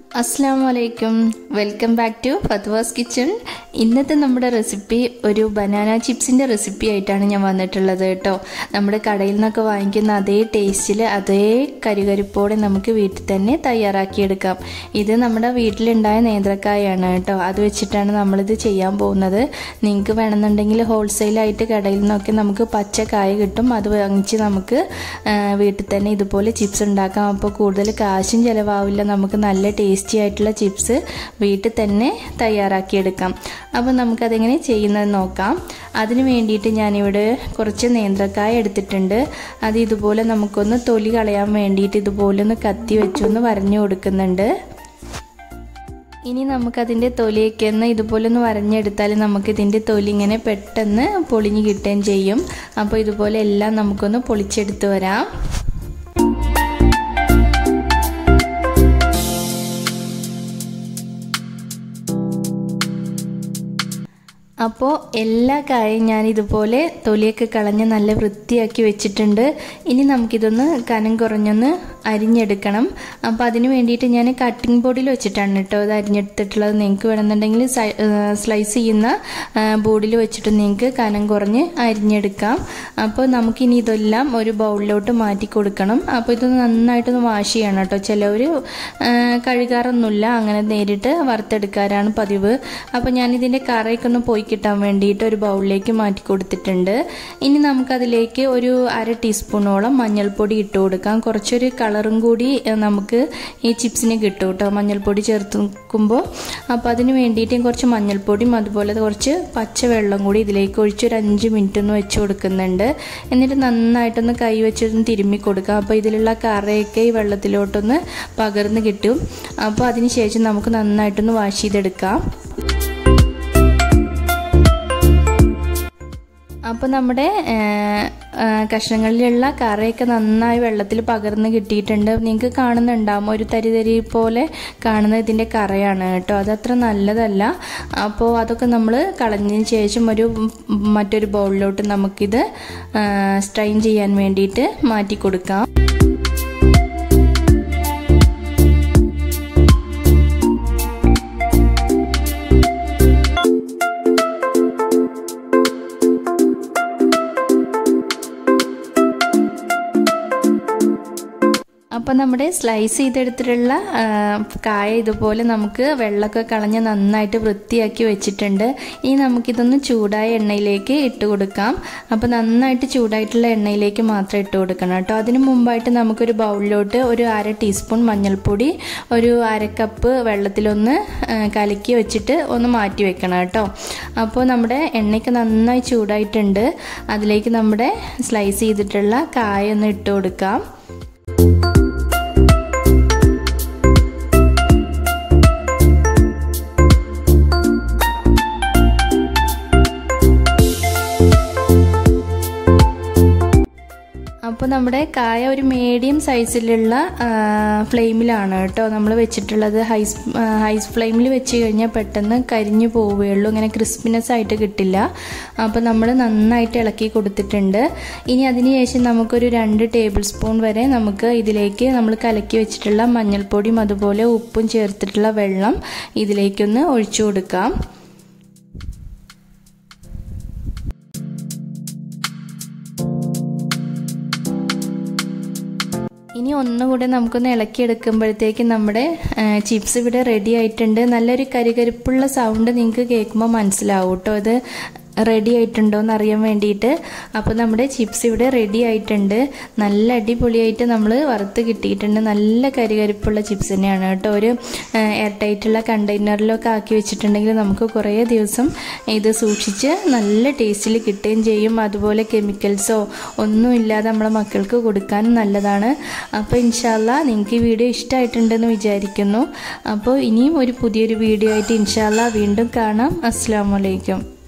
അസ്സാം വലൈക്കും welcome back to Fathwa's kitchen ഇന്നത്തെ നമ്മുടെ റെസിപ്പി ഒരു ബനാന ചിപ്സിൻ്റെ റെസിപ്പി ആയിട്ടാണ് ഞാൻ വന്നിട്ടുള്ളത് കേട്ടോ നമ്മുടെ കടയിൽ നിന്നൊക്കെ വാങ്ങിക്കുന്ന അതേ ടേസ്റ്റിൽ അതേ കരുകരിപ്പോടെ നമുക്ക് വീട്ടിൽ തന്നെ തയ്യാറാക്കിയെടുക്കാം ഇത് നമ്മുടെ വീട്ടിലുണ്ടായ നേന്ത്രക്കായാണ് കേട്ടോ അത് വെച്ചിട്ടാണ് നമ്മളിത് ചെയ്യാൻ പോകുന്നത് നിങ്ങൾക്ക് വേണമെന്നുണ്ടെങ്കിൽ ഹോൾസെയിലായിട്ട് കടയിൽ നിന്നൊക്കെ നമുക്ക് പച്ചക്കായ കിട്ടും അത് വാങ്ങിച്ച് നമുക്ക് വീട്ടിൽ തന്നെ ഇതുപോലെ ചിപ്സ് ഉണ്ടാക്കാം അപ്പോൾ കൂടുതൽ കാശും ചിലവാവില്ല നമുക്ക് നല്ല ടേസ്റ്റി ആയിട്ടുള്ള ചിപ്സ് വീട്ടിൽ തന്നെ തയ്യാറാക്കിയെടുക്കാം അപ്പോൾ നമുക്കതെങ്ങനെ ചെയ്യുന്നത് നോക്കാം അതിന് വേണ്ടിയിട്ട് ഞാനിവിടെ കുറച്ച് നേന്ത്രക്കായ എടുത്തിട്ടുണ്ട് അത് ഇതുപോലെ നമുക്കൊന്ന് തൊലി കളയാൻ വേണ്ടിയിട്ട് ഇതുപോലെ ഒന്ന് കത്തി വെച്ചൊന്ന് വരഞ്ഞു കൊടുക്കുന്നുണ്ട് ഇനി നമുക്കതിൻ്റെ തൊലിയൊക്കെ ഒന്ന് ഇതുപോലെ ഒന്ന് വരഞ്ഞെടുത്താൽ നമുക്കിതിൻ്റെ തൊലി ഇങ്ങനെ പെട്ടെന്ന് പൊളിഞ്ഞ് കിട്ടുകയും ചെയ്യും അപ്പോൾ ഇതുപോലെ എല്ലാം നമുക്കൊന്ന് പൊളിച്ചെടുത്ത് വരാം അപ്പോൾ എല്ലാ കായും ഞാൻ ഇതുപോലെ തൊലിയൊക്കെ കളഞ്ഞ് നല്ല വൃത്തിയാക്കി വെച്ചിട്ടുണ്ട് ഇനി നമുക്കിതൊന്ന് കനം കുറഞ്ഞൊന്ന് അരിഞ്ഞെടുക്കണം അപ്പോൾ അതിന് വേണ്ടിയിട്ട് ഞാൻ കട്ടിംഗ് ബോർഡിൽ വെച്ചിട്ടാണ് കേട്ടോ അത് അരിഞ്ഞെടുത്തിട്ടുള്ളത് നിങ്ങൾക്ക് വേണമെന്നുണ്ടെങ്കിൽ സ്ലൈസ് ചെയ്യുന്ന ബോർഡിൽ വെച്ചിട്ട് നിങ്ങൾക്ക് കനം കുറഞ്ഞ് അരിഞ്ഞെടുക്കാം അപ്പോൾ നമുക്കിനി ഇതെല്ലാം ഒരു ബൗളിലോട്ട് മാറ്റി കൊടുക്കണം അപ്പോൾ ഇത് നന്നായിട്ടൊന്ന് വാഷ് ചെയ്യണം കേട്ടോ ചിലവർ കഴുകാറൊന്നുമില്ല അങ്ങനെ നേരിട്ട് വറുത്തെടുക്കാറാണ് പതിവ് അപ്പോൾ ഞാനിതിൻ്റെ കറയൊക്കെ ഒന്ന് പോയി കിട്ടാൻ വേണ്ടിയിട്ട് ഒരു ബൗളിലേക്ക് മാറ്റി കൊടുത്തിട്ടുണ്ട് ഇനി നമുക്കതിലേക്ക് ഒരു അര ടീസ്പൂണോളം മഞ്ഞൾപ്പൊടി ഇട്ട് കൊടുക്കാം കുറച്ചൊരു കളറും കൂടി നമുക്ക് ഈ ചിപ്സിന് കിട്ടും കേട്ടോ മഞ്ഞൾപ്പൊടി ചേർത്ത് വെക്കുമ്പോൾ അപ്പോൾ അതിന് വേണ്ടിയിട്ട് കുറച്ച് മഞ്ഞൾപ്പൊടിയും അതുപോലെ കുറച്ച് പച്ചവെള്ളം കൂടി ഇതിലേക്ക് ഒഴിച്ച് ഒരു അഞ്ച് മിനിറ്റ് ഒന്ന് വെച്ച് കൊടുക്കുന്നുണ്ട് എന്നിട്ട് നന്നായിട്ടൊന്ന് കൈ വെച്ചൊന്ന് തിരുമ്മി കൊടുക്കാം അപ്പോൾ ഇതിലുള്ള കറയൊക്കെ ഈ വെള്ളത്തിലോട്ടൊന്ന് പകർന്ന് കിട്ടും അപ്പോൾ അതിന് ശേഷം നമുക്ക് നന്നായിട്ടൊന്ന് വാഷ് ചെയ്തെടുക്കാം അപ്പോൾ നമ്മുടെ കഷ്ണങ്ങളിലുള്ള കറയൊക്കെ നന്നായി വെള്ളത്തിൽ പകർന്ന് കിട്ടിയിട്ടുണ്ട് നിങ്ങൾക്ക് കാണുന്നുണ്ടാകും ഒരു തരി തരി പോലെ കാണുന്ന ഇതിൻ്റെ കറയാണ് കേട്ടോ അതത്ര നല്ലതല്ല അപ്പോൾ അതൊക്കെ നമ്മൾ കളഞ്ഞതിന് ശേഷം ഒരു മറ്റൊരു ബൗളിലോട്ട് നമുക്കിത് സ്ട്രെയിൻ ചെയ്യാൻ വേണ്ടിയിട്ട് മാറ്റി കൊടുക്കാം അപ്പോൾ നമ്മുടെ സ്ലൈസ് ചെയ്തെടുത്തിട്ടുള്ള കായ ഇതുപോലെ നമുക്ക് വെള്ളമൊക്കെ കളഞ്ഞ് നന്നായിട്ട് വൃത്തിയാക്കി വെച്ചിട്ടുണ്ട് ഇനി നമുക്കിതൊന്ന് ചൂടായ എണ്ണയിലേക്ക് ഇട്ട് കൊടുക്കാം അപ്പോൾ നന്നായിട്ട് ചൂടായിട്ടുള്ള എണ്ണയിലേക്ക് മാത്രം ഇട്ട് കൊടുക്കണം കേട്ടോ അതിന് മുമ്പായിട്ട് നമുക്കൊരു ബൗളിലോട്ട് ഒരു അര ടീസ്പൂൺ മഞ്ഞൾപ്പൊടി ഒരു അര കപ്പ് വെള്ളത്തിലൊന്ന് കലക്കി വെച്ചിട്ട് ഒന്ന് മാറ്റി വെക്കണം കേട്ടോ അപ്പോൾ നമ്മുടെ എണ്ണയ്ക്ക് നന്നായി ചൂടായിട്ടുണ്ട് അതിലേക്ക് നമ്മുടെ സ്ലൈസ് ചെയ്തിട്ടുള്ള കായ ഒന്ന് ഇട്ട് കൊടുക്കാം അപ്പോൾ നമ്മുടെ കായ ഒരു മീഡിയം സൈസിലുള്ള ഫ്ലെയിമിലാണ് കേട്ടോ നമ്മൾ വെച്ചിട്ടുള്ളത് ഹൈസ് ഹൈസ് ഫ്ലെയിമിൽ വെച്ച് കഴിഞ്ഞാൽ പെട്ടെന്ന് കരിഞ്ഞു പോവുകയുള്ളൂ ഇങ്ങനെ ക്രിസ്പിനെസ് ആയിട്ട് കിട്ടില്ല അപ്പോൾ നമ്മൾ നന്നായിട്ട് ഇളക്കി കൊടുത്തിട്ടുണ്ട് ഇനി അതിനുശേഷം നമുക്കൊരു രണ്ട് ടേബിൾ സ്പൂൺ വരെ നമുക്ക് ഇതിലേക്ക് നമ്മൾ കലക്കി വെച്ചിട്ടുള്ള മഞ്ഞൾപ്പൊടിയും അതുപോലെ ഉപ്പും ചേർത്തിട്ടുള്ള വെള്ളം ഇതിലേക്കൊന്ന് ഒഴിച്ചു കൊടുക്കാം ഇനി ഒന്നുകൂടെ നമുക്കൊന്ന് ഇളക്കിയെടുക്കുമ്പോഴത്തേക്ക് നമ്മുടെ ചിപ്സ് ഇവിടെ റെഡി ആയിട്ടുണ്ട് നല്ലൊരു കരികരിപ്പുള്ള സൗണ്ട് നിങ്ങൾക്ക് കേൾക്കുമ്പോൾ മനസ്സിലാവും കേട്ടോ ഇത് റെഡി ആയിട്ടുണ്ടോ എന്ന് അറിയാൻ വേണ്ടിയിട്ട് അപ്പോൾ നമ്മുടെ ചിപ്സ് ഇവിടെ റെഡി ആയിട്ടുണ്ട് നല്ല അടിപൊളിയായിട്ട് നമ്മൾ വറുത്ത് കിട്ടിയിട്ടുണ്ട് നല്ല കരികരിപ്പുള്ള ചിപ്സ് തന്നെയാണ് കേട്ടോ ഒരു എയർ ടൈറ്റുള്ള കണ്ടെയ്നറിലൊക്കെ ആക്കി വെച്ചിട്ടുണ്ടെങ്കിൽ നമുക്ക് കുറേ ദിവസം ഇത് സൂക്ഷിച്ച് നല്ല ടേസ്റ്റിൽ കിട്ടുകയും ചെയ്യും അതുപോലെ കെമിക്കൽസോ ഒന്നും ഇല്ലാതെ നമ്മളെ മക്കൾക്ക് കൊടുക്കാനും നല്ലതാണ് അപ്പോൾ ഇൻഷാല്ല നിങ്ങൾക്ക് ഈ വീഡിയോ ഇഷ്ടമായിട്ടുണ്ടെന്ന് വിചാരിക്കുന്നു അപ്പോൾ ഇനിയും ഒരു പുതിയൊരു വീഡിയോ ആയിട്ട് ഇൻഷാല്ല വീണ്ടും കാണാം അസ്സാം വലൈക്കും